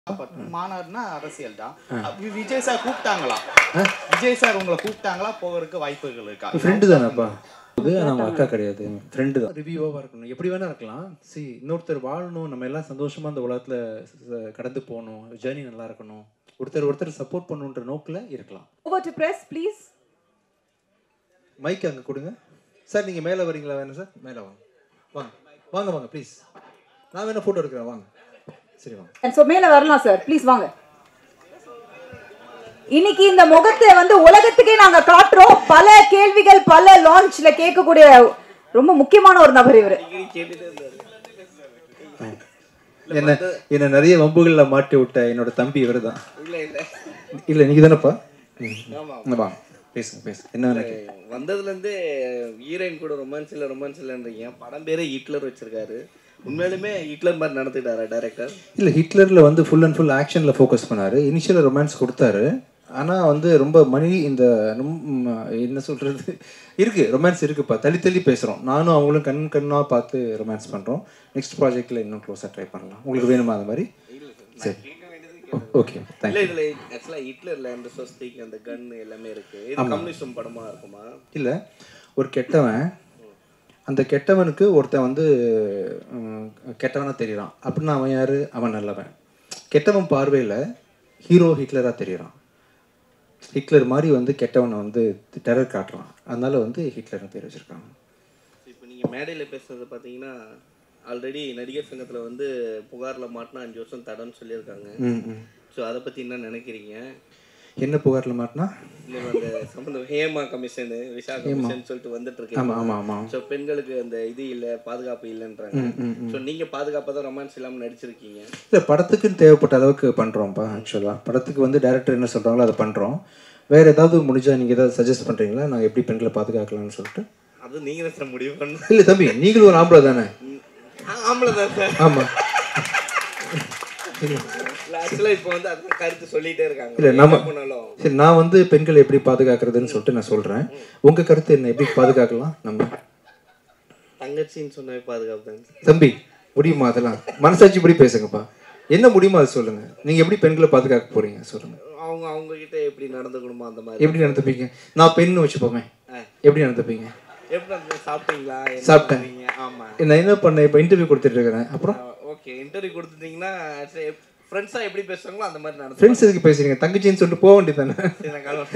மாநாடுனா அரசியல் தான் வி- விஜய் சார் கூப்பிட்டாங்களா விஜய் சார் உங்களை கூப்பிட்டாங்களா போகிறதுக்கு வாய்ப்புகள் இருக்கா ஃப்ரெண்டு தானேப்பா இது நம்ம அக்கா கிடையாது ஃப்ரெண்டு தான் ரிவ்யூவாக இருக்கணும் எப்படி வேணா இருக்கலாம் சி இன்னொருத்தர் வாழணும் நம்ம எல்லாம் சந்தோஷமா அந்த உலகத்துல ச- கடந்து போகணும் ஜேர்னி நல்லா இருக்கணும் ஒருத்தர் ஒருத்தர் சப்போர்ட் பண்ணுன்ற நோக்கில் இருக்கலாம் Over to press, please. Mic அங்கே கொடுங்க சார் நீங்கள் மேலே வரீங்களா வேணும் சார் மேலே வாங்க வாங்க வாங்க வாங்க ப்ளீஸ் நான் வேணா ஃபோட்டோ எடுக்கிறேன் வாங்க சரி வாங்க And so மேல வரலாம் சார் ப்ளீஸ் வாங்க இன்னைக்கு இந்த முகத்தை வந்து உலகத்துக்கே நாங்க காட்டுறோம் பல கேள்விகள் பல லான்ச்ல கேட்கக்கூடிய ரொம்ப முக்கியமான ஒரு நபர் இவரு என்ன என்ன நிறைய வம்புகளில் மாட்டி விட்ட என்னோட தம்பி இவர் தான் இல்ல இல்ல இல்லை நீங்கள் தானேப்பா ம். ஆமா. வாங்க பேசுங்க பேசுங்க என்ன வேணா கேளுங்க. வந்ததுல இருந்து ஹீரோயின் கூட ரொமான்ஸ் இல்ல ரொமான்ஸ் இல்லைன்றீங்க படம் பேரே ஹிட்லர் வச்சிருக்காரு உண்மையிலுமே ஹிட்லர் மாதிரி நடந்துட்டாரா டைரக்டர் இல்லை ஹிட்லரில் வந்து ஃபுல் அண்ட் ஃபுல் ஆக்ஷனில் ஃபோக்கஸ் பண்ணார் இனிஷியல் ரொமான்ஸ் கொடுத்தாரு ஆனால் வந்து ரொம்ப மணி இந்த ரொம்ப, என்ன சொல்கிறது இருக்குது ரொமான்ஸ் இருக்குப்பா தள்ளி தள்ளி பேசுகிறோம் நானும் அவங்களும் கண் கண்ணாக பார்த்து ரொமான்ஸ் பண்ணுறோம் நெக்ஸ்ட் ப்ராஜெக்டில் இன்னும் க்ளோஸாக ட்ரை பண்ணலாம் உங்களுக்கு வேணுமா அது மாதிரி சரி ஓகே இல்ல தேங்க்யூ இதுல ஆக்சுவலா ஹிட்லர்ல அந்த சொஸ்திக் அந்த கன் எல்லாமே இருக்கு இது கம்யூனிசம் படமா இருக்குமா இல்லை ஒரு கெட்டவன் அந்த கெட்டவனுக்கு ஒருத்தன் வந்து உம், கெட்டவனா தெரியறான் அப்படின்னா அவன் யாரு அவன் நல்லவன் கெட்டவன் பார்வையில் ஹீரோ ஹிட்லராக தெரியறான் ஹிட்லர் மாதிரி வந்து கெட்டவனை வந்து டெரர் காட்டுறான் அதனால வந்து ஹிட்லர்னு பேர் வச்சிருக்காங்க இப்போ நீங்க மேடையில பேசுறது பாத்தீங்கன்னா ஆல்ரெடி நடிகர் சங்கத்துல வந்து புகார்ல மாட்டினா அஞ்சு வருஷம் தடன்னு சொல்லியிருக்காங்க ம் ம் ஸோ அதை பத்தி என்ன நினைக்கிறீங்க என்ன புகாரில் மாட்டினா இந்த அந்த சம்பந்தம் ஹேமா கமிஷனு விஷா கமிஷன் சொல்லிட்டு வந்துட்டு இருக்கு ஆமாம் ஆமாம் ஆமாம் ஸோ பெண்களுக்கு அந்த இது இல்ல பாதுகாப்பு இல்லைன்றாங்க ஸோ நீங்க பாதுகாப்பாக தான் ரொமான்ஸ் இல்லாம நடிச்சிருக்கீங்க இல்லை படத்துக்குன்னு தேவைப்பட்ட அளவுக்கு பண்ணுறோம்ப்பா ஆக்சுவலாக படத்துக்கு வந்து டேரக்டர் என்ன சொல்கிறாங்களோ அதை பண்ணுறோம் வேறு ஏதாவது முடிஞ்சால் நீங்கள் ஏதாவது சஜஸ்ட் பண்ணுறீங்களா நாங்கள் எப்படி பெண்களை பாதுகாக்கலாம்னு சொல்லிட்டு அது நீங்க தான் சார் முடிவு பண்ணணும் இல்லை தம்பி நீங்களும் ஒரு ஆம்பளை தானே ஆம்பளை தான் சார் ஆமாம் ஆக்சுவலாக இப்போ வந்து அதான் கருத்து சொல்லிட்டே இருக்காங்க இல்லை நம்ம என்ன பண்ணாலும் சரி நான் வந்து பெண்களை எப்படி பாதுகாக்கிறதுன்னு சொல்லிட்டு நான் சொல்கிறேன் உங்கள் கருத்து என்ன எப்படி பாதுகாக்கலாம் நம்ம தங்கச்சின்னு சொன்னாவே பாதுகாப்பு தாங்க தம்பி முடியுமா அதெல்லாம் மனசாட்சி இப்படி பேசுங்கப்பா என்ன முடியுமா அது சொல்லுங்கள் நீங்கள் எப்படி பெண்களை பாதுகாக்க போகிறீங்க சொல்லுங்கள் அவங்க அவங்க கிட்ட எப்படி நடந்துக்கணுமோ அந்த மாதிரி எப்படி நடந்துப்பீங்க நான் பெண்ணு வச்சுப்போமே எப்படி நடந்துப்பீங்க எப்படி நடந்து சாப்பிட்டீங்களா என்ன சாப்பிட்டேன். பண்ணீங்க? ஆமா நான் என்ன பண்ணேன் இப்போ இன்டர்வியூ கொடுத்துட்டு இருக்கிறேன் அப்புறம் ஓகே இன்டர்வியூ கொடுத்துட்டீங்கன்னா ஃப்ரெண்ட்ஸா எப்படி பேசுவாங்களோ அந்த மாதிரி நடந்து ஃப்ரெண்ட்ஸ் எதுக்கு பேசுறீங்க தங்கச்சின்னு சொல்லிட்டு போக வேண்டியது தானே நான் கால்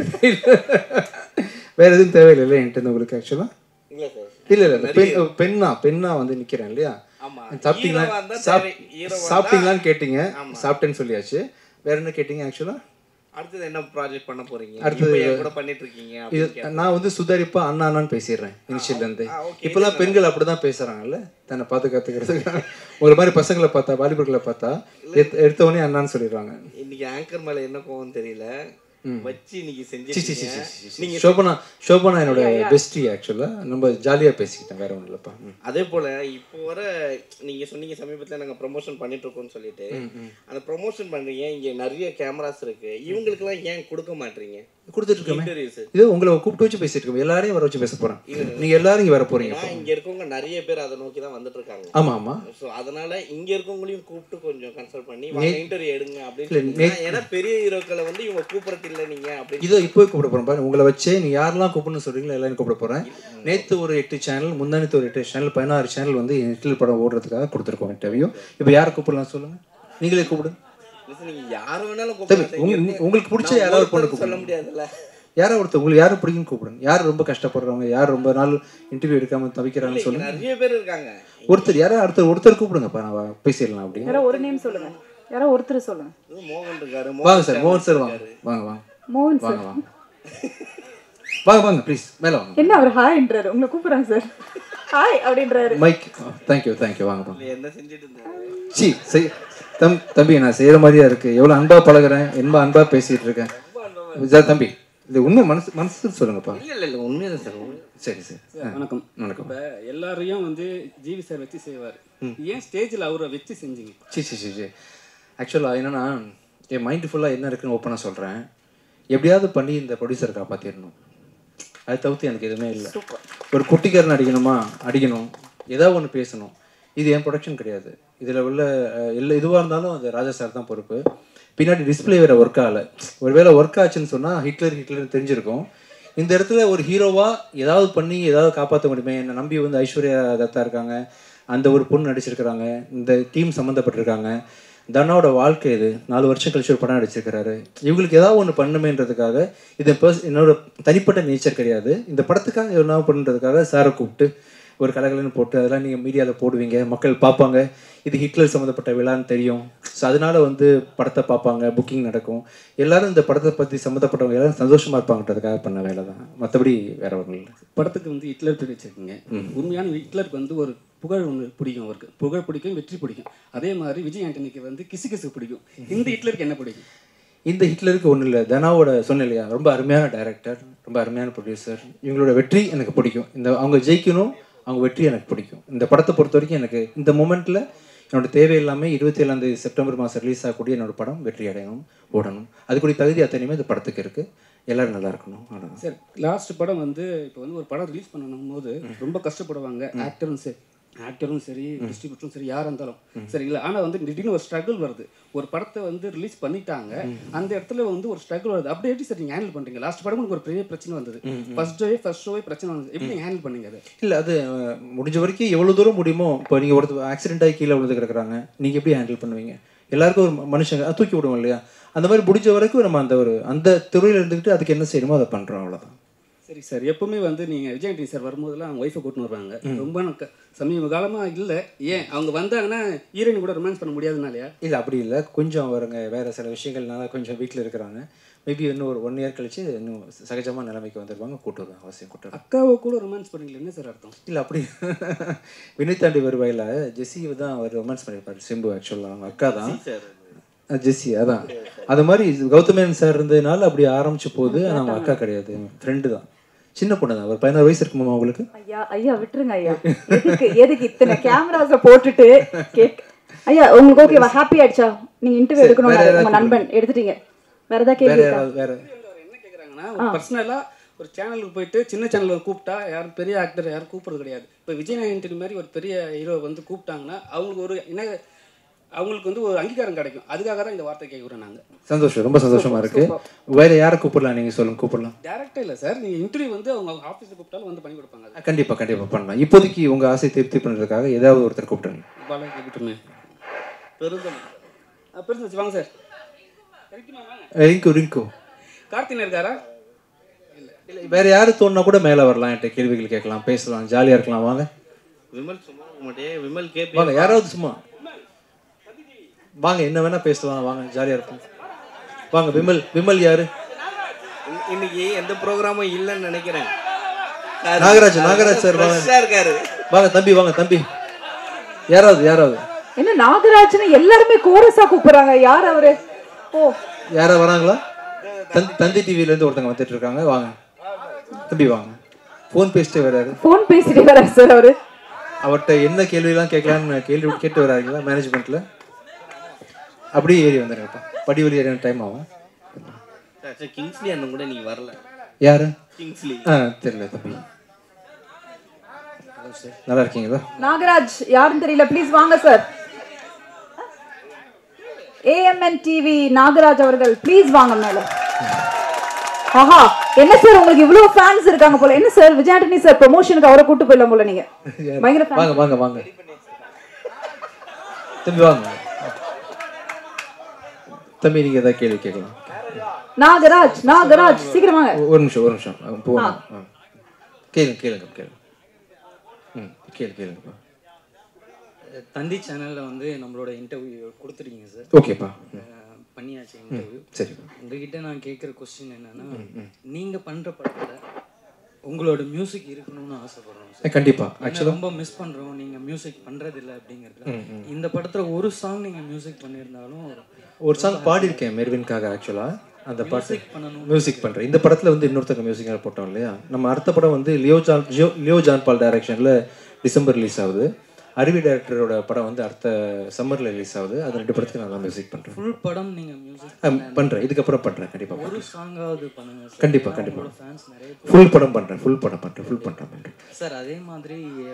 வேற எதுவும் தேவையில்லை என்கிட்ட இருந்து உங்களுக்கு ஆக்சுவலாக இல்ல சார் இல்லை இல்லை பெண் பெண்ணா பெண்ணா வந்து நிற்கிறேன் இல்லையா ஆமா சாப்பிட்டீங்களா ஹீரோவா இருந்தா சாப்- தேவை. ஹீரோவா இருந்தா- சாப்பிட்டீங்களான்னு கேட்டீங்க சாப்பிட்டேன்னு சொல்லியாச்சு வேற என்ன கேட்டீங்க ஆக்சுவலா அடுத்தது என்ன ப்ராஜெக்ட் பண்ண போறீங்க அடுத்தது- இப்போ என் கூட பண்ணிட்டு இருக்கீங்க இது அப்படின்னு கேட்டேன். நான் வந்து சுதாரிப்பா அண்ணா அண்ணான்னு பேசிடுறேன் இனிஷியல்ல இருந்து ஆ, okay. இப்பெல்லாம் பெண்கள் அப்படிதான் பேசுறாங்கல்ல தன்னை பாதுகாத்துக்கிறதுக்கு ஒரு மாதிரி பசங்களை பார்த்தா வாலிபர்களை பார்த்தா எடுத்த- எடுத்த உடனே அண்ணான்னு சொல்லிடுறாங்க இன்னைக்கு ஆங்கர் மேல என்ன கோவம் தெரியல வச்சு இன்னைக்கு சி, சி, சி, செஞ்சிருக்கீங்க சி, சி. நீங்க சோபனா சோபனா என்னோட பெஸ்டி ஆக்சுவலா நம்ம ஜாலியா பேசிக்கிட்டேன் வேற ஒன்றும் இல்லப்பா ம். அதே போல இப்போ வர நீங்க சொன்னீங்க சமீபத்துல நாங்க ப்ரமோஷன் பண்ணிட்டு இருக்கோம்னு சொல்லிட்டு அந்த ப்ரமோஷன் பண்றீங்க இங்க நிறைய கேமராஸ் இருக்கு இவங்களுக்கெல்லாம் ஏன் கொடுக்க மாட்டீங்க கொடுத்துட்டு இருக்கோமே இன்டர்வியூஸ் இது உங்களை கூப்பிட்டு வச்சு பேசிட்டு இருக்கோம் எல்லாரையும் வர வச்சு பேச போறேன் நீங்க எல்லாரும் இங்க வர போறீங்க ஏன்னா இங்க இருக்கவங்க நிறைய பேர் அதை நோக்கி தான் வந்துட்டு இருக்காங்க ஆமா ஆமா ஸோ அதனால இங்க இருக்கவங்களையும் கூப்பிட்டு கொஞ்சம் கன்சல்ட் பண்ணி வாங்க இன்டர்வியூ எடுங்க அப்படின்னு இல்ல, சொன்னீங்கன்னா, ஏன்னா பெரிய ஹீரோக்களை வந்து இவங்க கூப்பிடறது இல்லை நீங்க அப்படின்னு இதோ இப்போ கூப்பிட போறேன் பாரு உங்களை வச்சே நீ யாரெல்லாம் கூப்பிடணும்னு சொல்றீங்களோ எல்லாரும் கூப்பிட போறேன் நேத்து ஒரு எட்டு சேனல் முந்தானத்து ஒரு எட்டு சேனல் பதினாறு சேனல் வந்து ஹிட்லர் படம் ஓடுறதுக்காக கொடுத்துருக்கோம் இன்டர்வியூ இப்போ யாரை கூப்பிடலாம் சொல்லுங்க நீங்களே கூப்பிடுங்க listen, நீங்க யார வேணாலும் தம்பி, கூப்பிடலாம் உங்க- இங்க இருக்கு. உங்களுக்கு பிடிச்ச நான் யாராவது பொண்ணு ஒருத்தர் சொல்ல கூப்பிடுங்க முடியாதுல்ல யாரோ ஒருத்தர் உங்களுக்கு யாரும் பிடிக்குன்னு கூப்பிடுங்க யார் ரொம்ப கஷ்டப்படுறவங்க யார் ரொம்ப நாள் இன்டர்வியூ எடுக்காம தவிக்கிறாங்கன்னு இங்க சொல்லுங்க நிறைய பேர் இருக்காங்க ஒருத்தர் யாரோ அடுத்த ஒருத்தர் கூப்பிடுங்கப்பா நான் பேசிடலாம் அப்படி யாரோ ஒரு நேம் சொல்லுங்க யாரோ ஒருத்தர் சொல்லுங்க இது மோகன் இருக்காரு வாங்க சார் மோகன் சார் வாங்க வாங்க வாங்க மோகன் சார் வாங்க வாங்க வாங்க வாங்க ப்ளீஸ் மேலே வாங்க என்ன அவர் ஹாய்ன்றாரு உங்களை கூப்பிடுறாங்க சார் ஹாய் அப்படின்றாரு மைக் தேங்க்யூ தேங்க்யூ வாங்க வாங்க என்ன செஞ்சுட்டு இருந்தாரு சி செய் தம் தம்பி நான் செய்கிற மாதிரியா இருக்கு எவ்வளோ அன்பா பழகுறேன் ரொம்ப அன்பா பேசிட்டு இருக்கேன் சார் தம்பி இது உண்மை மனசு மனசு சொல்லுங்கப்பா இல்ல இல்ல இல்ல உண்மையா சார் உண்மை. சரி சரி ஆ, வணக்கம் வணக்கம் இப்போ எல்லாரையும் வந்து ஜிவி சார் வச்சு செய்வார் ஏன் ஸ்டேஜில் அவரை வச்சு செஞ்சீங்க சி சி சி சி ஆக்சுவலாக என்னன்னா என் மைண்டு ஃபுல்லாக என்ன இருக்குன்னு ஓப்பனாக சொல்கிறேன் எப்படியாவது பண்ணி இந்த ப்ரொடியூசரை காப்பாற்றிடணும் அதை தவிர்த்து எனக்கு எதுவுமே இல்லை ஒரு குட்டிக்காரன் அடிக்கணுமா அடிக்கணும் ஏதாவது ஒன்று பேசணும் இது என் ப்ரொடக்ஷன் கிடையாது இதில் உள்ள அஹ், எல்லா இதுவாக இருந்தாலும் அது ராஜா சார் தான் பொறுப்பு பின்னாடி டிஸ்ப்ளே வேறு ஒர்க் ஆகலை ஒருவேளை ஒர்க் ஆச்சுன்னு சொன்னால் ஹிட்லர் ஹிட்லர் தெரிஞ்சிருக்கும் இந்த இடத்துல ஒரு ஹீரோவா ஏதாவது பண்ணி ஏதாவது காப்பாற்ற முடியுமே என்னை நம்பி வந்து ஐஸ்வர்யா தத்தா இருக்காங்க அந்த ஒரு பொண்ணு நடிச்சிருக்கிறாங்க இந்த டீம் சம்மந்தப்பட்டிருக்காங்க தனாவோட வாழ்க்கை இது நாலு வருஷம் கழிச்சு ஒரு படம் நடிச்சிருக்கிறாரு இவங்களுக்கு ஏதாவது ஒன்று பண்ணுமேன்றதுக்காக இது பர்ஸ் என்னோட தனிப்பட்ட நேச்சர் கிடையாது இந்த படத்துக்காக என்ன பண்ணுறதுக்காக சாரை கூப்பிட்டு ஒரு கலகலன்னு போட்டு அதெல்லாம் நீங்கள் மீடியாவில் போடுவீங்க மக்கள் பார்ப்பாங்க இது ஹிட்லர் சம்மந்தப்பட்ட விழான்னு தெரியும் ஸோ அதனால வந்து படத்தை பார்ப்பாங்க புக்கிங் நடக்கும் எல்லாரும் இந்த படத்தை பற்றி சம்மந்தப்பட்டவங்க எல்லாரும் சந்தோஷமாக இருப்பாங்கன்றதுக்காக பண்ண வேலை தான் மற்றபடி வேற ஒன்றும் இல்லை படத்துக்கு வந்து ஹிட்லர் பேர் வச்சிருக்கீங்க உண்மையான ஹிட்லருக்கு வந்து ஒரு புகழ் ஒன்று பிடிக்கும் அவருக்கு புகழ் பிடிக்கும் வெற்றி பிடிக்கும் அதே மாதிரி விஜய் ஆண்டனிக்கு வந்து கிசு கிசு பிடிக்கும் இந்த ஹிட்லருக்கு என்ன பிடிக்கும் இந்த ஹிட்லருக்கு ஒன்றும் இல்லை தனாவோட சொன்னேன் இல்லையா ரொம்ப அருமையான டைரக்டர் ரொம்ப அருமையான ப்ரொடியூசர் இவங்களோட வெற்றி எனக்கு பிடிக்கும் இந்த அவங்க ஜெயிக்கணும் அவங்க வெற்றி எனக்கு பிடிக்கும் இந்த படத்தை பொறுத்த வரைக்கும் எனக்கு இந்த மூமெண்ட்டில் என்னோட தேவை எல்லாமே இருபத்தி ஏழாந்தேதி செப்டம்பர் மாதம் ரிலீஸ் ஆகக்கூடிய என்னோட படம் வெற்றி அடையணும் ஓடணும் அதுக்குரிய தகுதி அத்தனையுமே இந்த படத்துக்கு இருக்குது எல்லாரும் நல்லா இருக்கணும் அவ்வளவுதான். சார் லாஸ்ட் படம் வந்து இப்போ வந்து ஒரு படம் ரிலீஸ் பண்ணணும் போது ரொம்ப கஷ்டப்படுவாங்க ஆக்டரும் சரி ஆக்டரும் சரி டிஸ்ட்ரிபியூட்டரும் சரி யாராக இருந்தாலும் சரிங்களா ஆனால் வந்து திடீர்னு ஒரு ஸ்ட்ரகிள் வருது ஒரு படத்தை வந்து ரிலீஸ் பண்ணிட்டாங்க அந்த இடத்துல வந்து ஒரு ஸ்ட்ரகிள் வருது அப்படி எப்படி சார் நீங்கள் ஹேண்டில் பண்ணுறீங்க லாஸ்ட் படம் உங்களுக்கு ஒரு பெரிய பிரச்சனை வந்தது ஃபர்ஸ்ட் டே ஃபர்ஸ்ட் ஷோவே பிரச்சனை வந்தது எப்படி நீங்கள் ஹேண்டில் பண்ணீங்க அதை இல்லை அது அஹ், முடிஞ்ச வரைக்கும் எவ்வளோ தூரம் முடியுமோ இப்போ நீங்கள் ஒருத்தர் ஆக்சிடென்ட் ஆகி கீழே விழுந்து கிடக்குறாங்க நீங்கள் எப்படி ஹேண்டில் பண்ணுவீங்க எல்லாருக்கும் ஒரு மனுஷங்க அது தூக்கி விடுவோம் இல்லையா அந்த மாதிரி முடிஞ்ச வரைக்கும் நம்ம அந்த ஒரு அந்த துறையில் இருந்துக்கிட்டு அதுக்கு என்ன செய்யணுமோ அதை பண்ணுறோம் அவ்வளோதான் சரி சார் எப்பவுமே வந்து நீங்கள் விஜய் ஆண்டனி சார் வரும்போதெல்லாம் அவங்க ஒய்ஃபை கூட்டின்னு வருவாங்க ரொம்ப நக்க- சமீப காலமாக இல்லை ஏன் அவங்க வந்தாங்கன்னா ஹீரோயின் கூட ரொமான்ஸ் பண்ண முடியாதுனாலயா இல்லை அப்படி இல்லை கொஞ்சம் அவருங்க வேறு சில விஷயங்கள்னால கொஞ்சம் வீட்டில் இருக்கிறாங்க மேபி இன்னும் ஒரு ஒன் இயர் கழிச்சு இன்னும் சகஜமாக நிலைமைக்கு வந்துருவாங்க கூட்டு வருவாங்க அவசியம் கூட்டு வருவாங்க அக்காவை கூட ரொமான்ஸ் பண்ணீங்களா என்ன சார் அர்த்தம் இல்லை அப்படி வினய் தாண்டி வருவாயில் ஜெஸ்ஸி தான் அவர் ரொமான்ஸ் பண்ணியிருப்பார் சிம்பு ஆக்சுவலாக அவங்க அக்கா தான் அஹ் ஜெஸ்ஸி அதான் அது மாதிரி கௌதமேன் சார் இருந்ததுனால அப்படி ஆரம்பிச்சு போகுது ஆனால் அவங்க அக்கா கிடையாது ஃப்ரெண்டு தான் சின்ன பொண்ணு தான் ஒரு பதினாறு வயசு இருக்குமா உங்களுக்கு ஐயா ஐயா விட்டுருங்க ஐயா எதுக்கு எதுக்கு இத்தனை கேமராஸ போட்டுட்டு கேக் ஐயா உங்களுக்கு ஓகேவா ஹாப்பி ஆயிடுச்சா நீங்க இன்டர்வியூ எடுக்கணும் உங்க நண்பன் எடுத்துட்டீங்க வேற ஏதாவது கேள்வி இருக்கா யாராவது வேற அவர் என்ன கேட்குறாங்கன்னா ஒரு பர்சனலாக ஒரு சேனலுக்கு போயிட்டு சின்ன சேனலுக்கு கூப்பிட்டா யாரும் பெரிய ஆக்டர் யாரும் கூப்பிடுறது கிடையாது இப்போ விஜய் ஆண்டனி மாதிரி ஒரு பெரிய ஹீரோ வந்து கூப்பிட்டாங்கன்னா அவங்களுக்கு ஒரு என்ன அவங்களுக்கு வந்து ஒரு அங்கீகாரம் கிடைக்கும் அதுக்காக தான் இந்த வார்த்தை கேட்குறோம் நாங்கள் சந்தோஷம் ரொம்ப சந்தோஷமா இருக்கு வேற யாரை கூப்பிடலாம் நீங்க சொல்லுங்க கூப்பிடலாம் டேரக்டே இல்லை சார் நீங்கள் இன்டர்வியூ வந்து அவங்க ஆஃபீஸில் கூப்பிட்டாலும் வந்து பண்ணி கொடுப்பாங்க அது கண்டிப்பா கண்டிப்பா பண்ணலாம் இப்போதைக்கு உங்க ஆசை திருப்தி பண்றதுக்காக ஏதாவது ஒருத்தர் கூப்பிட்டுருங்க பாலா கேட்டுமே பெருந்தம் பெருசு வச்சு வாங்க சார் கிடைக்குமா வாங்க ரிங்கு ரிங்கு கார்த்தின் இருக்காரா இல்ல வேற யாரு தோணுனா கூட மேல வரலாம் என்கிட்ட கேள்விகள் கேட்கலாம் பேசலாம் ஜாலியா இருக்கலாம் வாங்க விமல் சும்மா இருக்க மாட்டே விமல் கேபி வாங்க யாராவது சும்மா வாங்க என்ன வேணா பேசலாம் வாங்க ஜாலியா இருக்கும் வாங்க விமல் விமல் யாரு இன்னைக்கு எந்த ப்ரோக்ராமும் இல்லைன்னு நினைக்கிறேன் நாகராஜ் நாகராஜ் சார் வாங்க ஃப்ரெஷ்ஷாக இருக்காரு வாங்க தம்பி வாங்க தம்பி யாராவது யாராவது என்ன நாகராஜன் எல்லாருமே கோரஸா கூப்பிடுறாங்க யார் அவரு ஓ யாரா வராங்களா தந்தி தந்தி டிவில இருந்து ஒருத்தங்க வந்துட்டு இருக்காங்க வாங்க தம்பி வாங்க ஃபோன் பேசிட்டு வராரு போன் பேசிட்டு வர சார் அவரு அவர்கிட்ட என்ன கேள்வியெல்லாம் கேட்கலான்னு கேள்வி கேட்டு வராங்களா மேனேஜ்மெண்ட்ல அப்படியே ஏறி வந்துருங்கப்பா படி வழி ஏறின டைம் ஆகும் சார் கிங்ஸ்லி அண்ணன் கூட நீங்க வரல யாரு கிங்ஸ்லி ஆ தெரியல தம்பி நல்லா இருக்கீங்களா நாகராஜ் யாருன்னு தெரியல ப்ளீஸ் வாங்க சார் ஏஎம்என் டிவி நாகராஜ் அவர்கள் ப்ளீஸ் வாங்க மேல ஆஹா என்ன சார் உங்களுக்கு இவ்வளவு ஃபேன்ஸ் இருக்காங்க போல என்ன சார் விஜய் ஆண்டனி சார் ப்ரொமோஷனுக்கு அவரை கூட்டு போயிடலாம் போல நீங்க பயங்கர fan. வாங்க வாங்க வாங்க தம்பி வாங்க தம்பி நீங்க ஏதாவது கேள்வி கேட்கலாம் நாகராஜ் நாகராஜ் சீக்கிரம் வாங்க ஒரு நிமிஷம் ஒரு நிமிஷம் அஹ் போகணும் ஆ. கேளுங்க கேளுங்க கேளுங்க ம் கேளு கேளுங்கப்பா தந்தி சேனல்ல வந்து நம்மளோட இன்டர்வியூ கொடுத்துருக்கீங்க சார் ஓகேப்பா அஹ் பண்ணியாச்சு இன்டர்வியூ சரிப்பா உங்ககிட்ட நான் கேட்குற கொஸ்டின் என்னன்னா நீங்க பண்ற படத்துல உங்களோட மியூசிக் இருக்கணும்னு ஆசைப்படுறோம் சார் அஹ் கண்டிப்பா ஏன்னா ரொம்ப மிஸ் பண்றோம் நீங்க மியூசிக் பண்றது இல்ல அப்படிங்கறதுல இந்த படத்துல ஒரு சாங் நீங்க மியூசிக் பண்ணியிருந்தாலும் ஒரு சாங் பாடியிருக்கேன் மெர்வின்காக ஆக்சுவலா அந்த பாட்டு மியூசிக் பண்ணணும் மியூசிக் பண்றேன் இந்த படத்துல வந்து இன்னொருத்தங்க மியூசிக் போட்டோம் இல்லையா நம்ம அடுத்த படம் வந்து லியோ ஜான் ஜியோ லியோ ஜான் பால் டைரக்ஷன்ல டிசம்பர் ரிலீஸ் ஆகுது அருவி டைரக்டரோட படம் வந்து அடுத்த சம்மர்ல ரிலீஸ் ஆகுது அது ரெண்டு படத்துக்கு நான் தான் மியூசிக் பண்றேன் ஃபுல் படம் நீங்க மியூசிக் அஹ் பண்றேன் இதுக்கப்புறம் பண்றேன் கண்டிப்பா ஒரு சாங்காவது பண்ணுங்க சார் கண்டிப்பா கண்டிப்பா ஃபேன்ஸ் நிறைய ஃபுல் படம் பண்றேன் ஃபுல் படம் பண்றேன் ஃபுல் படம் பண்றேன் சார் அதே மாதிரி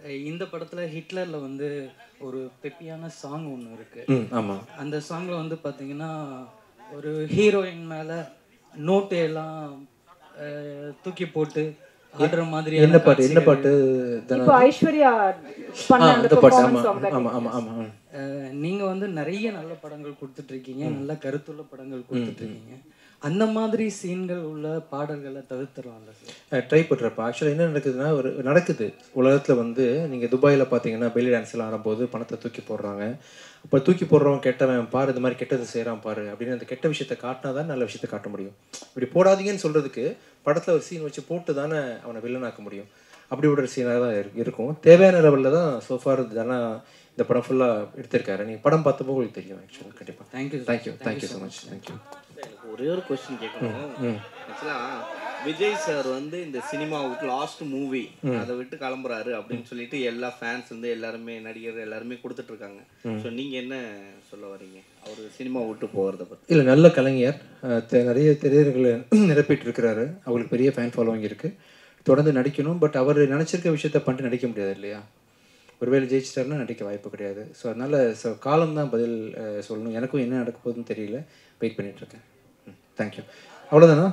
இந்த படத்துல ஹிட்லர்ல வந்து ஒரு பெப்பியான சாங் ஒன்று இருக்கு ம் ஆமாம் அந்த சாங்ல வந்து பாத்தீங்கன்னா ஒரு ஹீரோயின் மேல நோட்டு எல்லாம் அஹ், தூக்கி போட்டு ஆடுற மாதிரி என்ன பாட்டு என்ன பாட்டு தானே இப்போ ஐஸ்வர்யா ஆ பண்ண அந்த அந்த பாட்டு ஆமாம் பெர்ஃபார்மன்ஸ் ஆஃப் தட் ஆமாம் ஆமாம் ஆமாம் அஹ், நீங்க வந்து நிறைய நல்ல படங்கள் கொடுத்துட்டு இருக்கீங்க நல்ல கருத்துள்ள படங்கள் கொடுத்துட்டு இருக்கீங்க அந்த மாதிரி சீன்கள் உள்ள பாடல்களை தவிர்த்துடலாம்ல சார் ட்ரை பண்ணுறப்ப ஆக்சுவலாக என்ன நடக்குதுன்னா ஒரு நடக்குது உலகத்தில் வந்து நீங்கள் துபாயில் பார்த்தீங்கன்னா பெல்லி டான்ஸ்லாம் ஆடும்போது பணத்தை தூக்கி போடுறாங்க அப்போ தூக்கி போடுறவன் கெட்டவன் பாரு இந்த மாதிரி கெட்டது செய்கிறான் பாரு அப்படின்னு அந்த கெட்ட விஷயத்தை காட்டினா தான் நல்ல விஷயத்தை காட்ட முடியும் இப்படி போடாதீங்கன்னு சொல்கிறதுக்கு படத்தில் ஒரு சீன் வச்சு போட்டு தானே அவனை வில்லனாக்க முடியும் அப்படி ஒரு சீனாக தான் இரு- இருக்கும் தேவையான லெவலில் தான் சோஃபார் தானே இந்த படம் ஃபுல்லாக எடுத்திருக்காரு நீங்கள் படம் பார்த்தப்போ உங்களுக்கு தெரியும் ஆக்சுவலாக கண்டிப்பாக thank you thank you thank you so much thank you எனக்கு ஒரே ஒரு கொஸ்டின் கேட்கணும் ஆக்சுவலா விஜய் சார் வந்து இந்த சினிமாவுக்கு லாஸ்ட் மூவி அதை விட்டு கிளம்புறாரு அப்படின்னு சொல்லிட்டு எல்லா ஃபேன்ஸ் வந்து எல்லாருமே நடிகர் எல்லாருமே கொடுத்துட்டு இருக்காங்க ஸோ நீங்க என்ன சொல்ல வரீங்க அவர் சினிமா விட்டு போகிறத பத்தி இல்லை நல்ல கலைஞர் அஹ் தெ- நிறைய திரையர்களை நிரப்பிட்டு இருக்கிறாரு அவங்களுக்கு பெரிய ஃபேன் ஃபாலோவிங் இருக்குது தொடர்ந்து நடிக்கணும் பட் அவர் நினச்சிருக்க விஷயத்த பண்ணிட்டு நடிக்க முடியாது இல்லையா ஒருவேளை ஜெயிச்சிட்டாருன்னா நடிக்க வாய்ப்பு கிடையாது ஸோ அதனால் ஸோ காலம் தான் பதில் அஹ், சொல்லணும் எனக்கும் என்ன நடக்க போகுதுன்னு தெரியல வெயிட் பண்ணிகிட்ருக்கேன் ம் தேங்க்யூ அவ்வளோதானா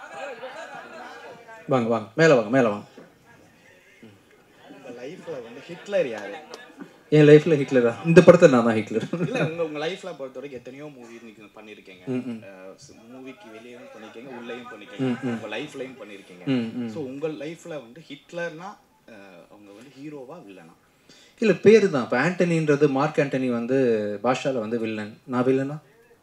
வாங்க வாங்க மேலே வாங்க மேலே வாங்க உங்க லைஃப்ல வந்து ஹிட்லர் யாரு என் லைஃப்பில் ஹிட்லரா இந்த படத்தை நான் தான் ஹிட்லர் இல்ல உங்க உங்க லைஃப்ல பொறுத்த வரைக்கும் எத்தனையோ மூவி நீங்க பண்ணிருக்கீங்க மூவிக்கு வெளியவும் பண்ணிருக்கீங்க உள்ளேயும் பண்ணிருக்கீங்க உங்க லைஃப்லயும் பண்ணிருக்கீங்க சோ உங்க லைஃப்ல வந்து ஹிட்லர்னா அஹ், அவங்க வந்து ஹீரோவா வில்லனா இல்லை பேர் தான் இப்போ ஆண்டனின்றது மார்க் ஆண்டனி வந்து பாஷாவில் வந்து வில்லன் நான் வில்லனா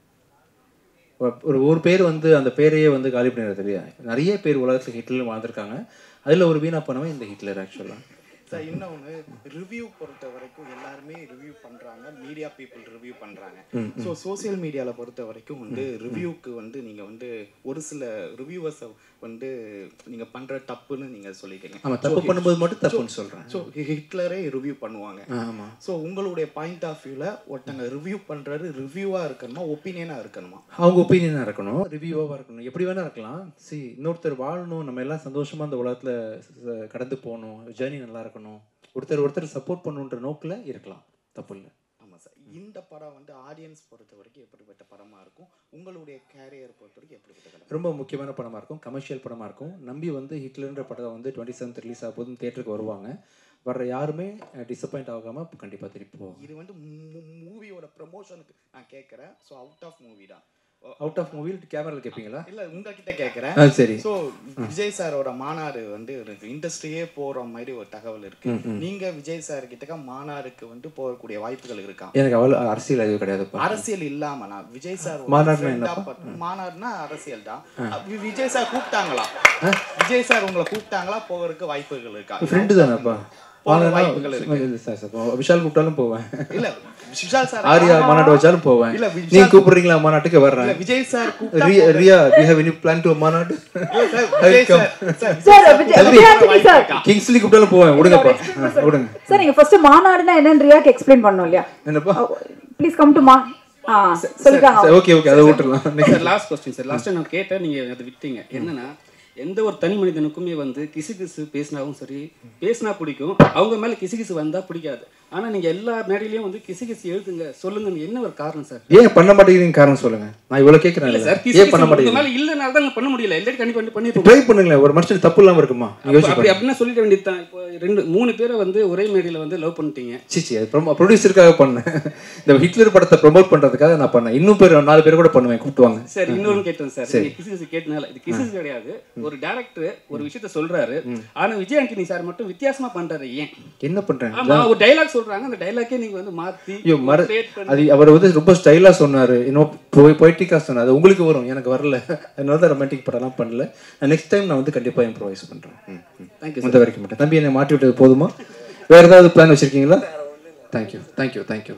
ஒரு ஒரு பேர் வந்து அந்த பேரையே வந்து காலி பண்ணிடுறது இல்லையா நிறைய பேர் உலகத்தில் ஹிட்லர் வாழ்ந்திருக்காங்க அதில் ஒரு வீணா பண்ணவன் இந்த ஹிட்லர் ஆக்சுவலாக சார் இன்னொன்று ரிவ்யூ பொறுத்த வரைக்கும் எல்லாருமே ரிவ்யூ பண்றாங்க மீடியா பீப்புள் ரிவ்யூ பண்றாங்க ஸோ சோஷியல் மீடியால பொறுத்த வரைக்கும் வந்து ரிவ்யூக்கு வந்து நீங்க வந்து ஒரு சில ரிவ்யூவர்ஸை வந்து நீங்க பண்ற தப்புன்னு நீங்க சொல்லிட்டீங்க ஆமாம் தப்பு பண்ணும்போது மட்டும் தப்புன்னு சொல்கிறேன் ஸோ ஹிட்லரே ரிவ்யூ பண்ணுவாங்க ஆமாம் ஸோ உங்களுடைய பாயிண்ட் ஆஃப் வியூவில் ஒருத்தங்க ரிவ்யூ பண்ணுறது ரிவ்யூவாக இருக்கணுமா ஒப்பீனியனாக இருக்கணுமா அவங்க ஒப்பீனியனாக இருக்கணும் ரிவ்யூவாக இருக்கணும் எப்படி வேணா இருக்கலாம் சி இன்னொருத்தர் வாழணும் நம்ம எல்லாம் சந்தோஷமாக அந்த உலகத்தில் கடந்து போகணும் ஜேர்னி நல்லா இருக்கணும் ஒருத்தர் ஒருத்தர் சப்போர்ட் பண்ணுன்ற நோக்கில் இருக்கலாம் தப்பு இல்லை ஆமாம் சார் இந்த படம் வந்து ஆடியன்ஸ் பொறுத்த வரைக்கும் எப்படிப்பட்ட படமாக இருக்கும் உங்களுடைய கேரியர் பொறுத்த வரைக்கும் எப்படிப்பட்ட படம் ரொம்ப முக்கியமான படமாக இருக்கும் கமர்ஷியல் படமாக இருக்கும் நம்பி வந்து ஹிட்லர்ன்ற படம் வந்து டுவெண்ட்டி செவன்த் ரிலீஸ் ஆகும் போதும் தேட்டருக்கு வருவாங்க வர்ற யாருமே டிசப்பாயிண்ட் ஆகாமல் கண்டிப்பாக திருப்பி போவாங்க இது வந்து மூவியோட ப்ரமோஷனுக்கு நான் கேட்குறேன் ஸோ அவுட் ஆஃப் மூவி தான் அவுட் ஆஃப் மூவி கேமராவில் கேட்பீங்களா இல்லை உங்ககிட்ட கேட்குறேன் ஆ சரி ஸோ விஜய் சாரோட மாநாடு வந்து இருக்கு இண்டஸ்ட்ரியே போற மாதிரி ஒரு தகவல் இருக்கு நீங்க விஜய் சார் கிட்ட மாநாடுக்கு வந்து போகக்கூடிய வாய்ப்புகள் இருக்கா எனக்கு அவ்வளோ அரசியல் அறிவு கிடையாதுப்பா அரசியல் இல்லாம நான் விஜய் சார் ஒரு மாநாடுனா friend ஆ ப- மாநாடுனா அரசியல் தான் வி- விஜய் சார் கூப்பிட்டாங்களா விஜய் சார் உங்களை கூப்பிட்டாங்களா போகிறதுக்கு வாய்ப்புகள் இருக்கா ஃப்ரெண்டு தானேப்பா போக வாய்ப்புகள் இருக்கு வாங்கினா சார் சார் விஷால் கூப்பிட்டாலும் போவேன் இல்ல விஷால் சார் ஆரியா மாநாடு வச்சாலும் போவேன் இல்ல, விஷால் நீங்க கூப்பிடுறீங்களா மாநாட்டுக்கு வர்றேன் இல்ல விஜய் சார் கூப்பிட்டா ரியா ரியா you have any plan to மாநாடு sir, Vijay sir sir sir Vijay Vijay Antony sir Kingsley கூப்பிட்டாலும் போவேன் விடுங்கப்பா ஆ, விடுங்க சார் நீங்க ஃபர்ஸ்ட் மாநாடுனா என்னன்னு ரியாக்கு எக்ஸ்பிளைன் பண்ணணும் இல்லையா என்னப்பா ப்ளீஸ் கம் டு மா ஆ சொல்லிட்டாங்க ஓகே ஓகே அதை விட்டுறலாம் sir last question sir last நான் கேட்டேன் நீங்க அதை விட்டீங்க என்னன்னா எந்த ஒரு தனி மனிதனுக்குமே வந்து கிசு கிசு பேசினாவும் சரி பேசினா பிடிக்கும் அவங்க மேல கிசு கிசு வந்தா பிடிக்காது ஆனா நீங்க எல்லா மேடையிலயும் வந்து கிசு கிசு எழுதுங்க சொல்லுங்க என்ன ஒரு காரணம் சார் ஏன் பண்ண மாட்டேங்கிறீங்க காரணம் சொல்லுங்க நான் இவ்வளவு இல்ல கேட்கறேன் சார் கிசு ஏன் பண்ண கிசு உங்க மாட்டேங்கிறீங்க மேல இல்லனால தான் பண்ண முடியல எல்லாரும் கண்டிப்பா பண்ணி பண்ணிருப்போம் ட்ரை பண்ணுங்களேன் ஒரு மனுஷன் தப்பு இல்லாம இருக்குமா நீங்க யோசிச்சு அப்படி அப்படின்னா சொல்லிட வேண்டியது தான் இப்போ ரெண்டு மூணு பேரை வந்து ஒரே மேடையில வந்து லவ் பண்ணிட்டீங்க சிச்சி அது ப்ரொடியூசருக்காக பண்ணேன் இந்த ஹிட்லர் படத்தை ப்ரொமோட் பண்றதுக்காக நான் பண்ணேன் இன்னும் பேர் நாலு பேர் கூட பண்ணுவேன் கூப்பிட்டுவாங்க சார் இன்னொரு கேட்டேன் சார் நீங்க கிசு கிசு கேட்டனால இது கிசு கிசு கிடையாது ஒரு டேரக்டர் ஒரு விஷயத்த சொல்றாரு ஆனா விஜய் ஆண்டனி சார் மட்டும் வித்தியாசமா பண்றாரு ஏன் என்ன பண்றேன் ஆமா ஒரு டைலாக் சொல்றாங்க அந்த டைலாக்கே நீங்க வந்து மாத்தி ஐயோ மர create பண்ணி அது அவர் வந்து ரொம்ப ஸ்டைலா சொன்னாரு இன்னும் போய் பொய்ட்டிக்கா சொன்னார் அது உங்களுக்கு வரும் எனக்கு வரல அதனால தான் ரொமான்டிக் படம்லாம் பண்ணல நெக்ஸ்ட் டைம் நான் வந்து கண்டிப்பா இம்ப்ரோவைஸ் பண்றேன் தேங்க்யூ இந்த வரைக்கும் மட்டும் தம்பி என்னை மாட்டி விட்டது போதுமா வேற ஏதாவது பிளான் வச்சிருக்கீங்களா தேங்க்யூ தேங்க்யூ தேங்க்யூ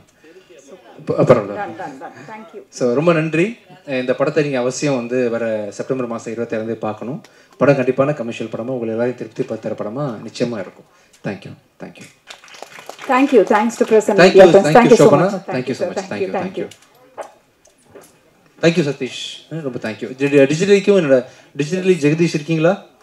பரவாயில்ல தேங்க்யூ ஸோ ரொம்ப நன்றி அஹ் இந்த படத்தை நீங்கள் அவசியம் வந்து வர செப்டம்பர் மாதம் இருபத்தேழாந்தே பார்க்கணும் படம் கண்டிப்பான கமர்ஷியல் படமாக உங்களை எல்லாரையும் திருப்தி படுத்துகிற படமாக நிச்சயமாக இருக்கும் thank you thank you thank you thanks to பிரசன் thank you thank you thank you so Shobana much thank you so much thank you thank you thank you thank you thank you Satish அஹ் ரொம்ப தேங்க்யூ டிஜிட்டலிக்கும் என்னோட டிஜிட்டலி ஜெகதீஷ் இருக்கீங்களா